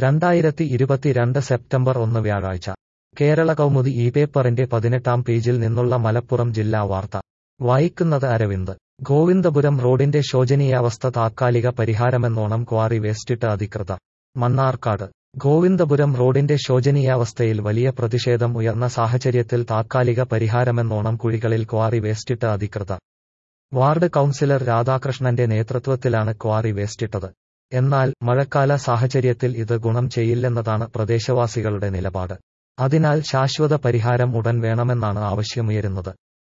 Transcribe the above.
രണ്ടായിരത്തി ഇരുപത്തിരണ്ട് സെപ്റ്റംബർ ഒന്ന് വ്യാഴാഴ്ച കേരള കൗമുദി ഈ പേപ്പറിന്റെ പതിനെട്ടാം പേജിൽ നിന്നുള്ള മലപ്പുറം ജില്ലാ വാർത്ത വായിക്കുന്നത് അരവിന്ദ് ഗോവിന്ദപുരം റോഡിന്റെ ശോചനീയാവസ്ഥ താത്കാലിക പരിഹാരമെന്നോണം ക്വാറി വേസ്റ്റിട്ട് അധികൃതർ മണ്ണാർക്കാട് ഗോവിന്ദപുരം റോഡിന്റെ ശോചനീയാവസ്ഥയിൽ വലിയ പ്രതിഷേധം ഉയർന്ന സാഹചര്യത്തിൽ താത്കാലിക പരിഹാരമെന്നോണം കുഴികളിൽ ക്വാറി വേസ്റ്റിട്ട് അധികൃതർ വാർഡ് കൌൺസിലർ രാധാകൃഷ്ണന്റെ നേതൃത്വത്തിലാണ് ക്വാറി വേസ്റ്റിട്ടത് എന്നാൽ മഴക്കാല സാഹചര്യത്തിൽ ഇത് ഗുണം ചെയ്യില്ലെന്നതാണ് പ്രദേശവാസികളുടെ നിലപാട് അതിനാൽ ശാശ്വത പരിഹാരം ഉടൻ വേണമെന്നാണ് ആവശ്യമുയരുന്നത്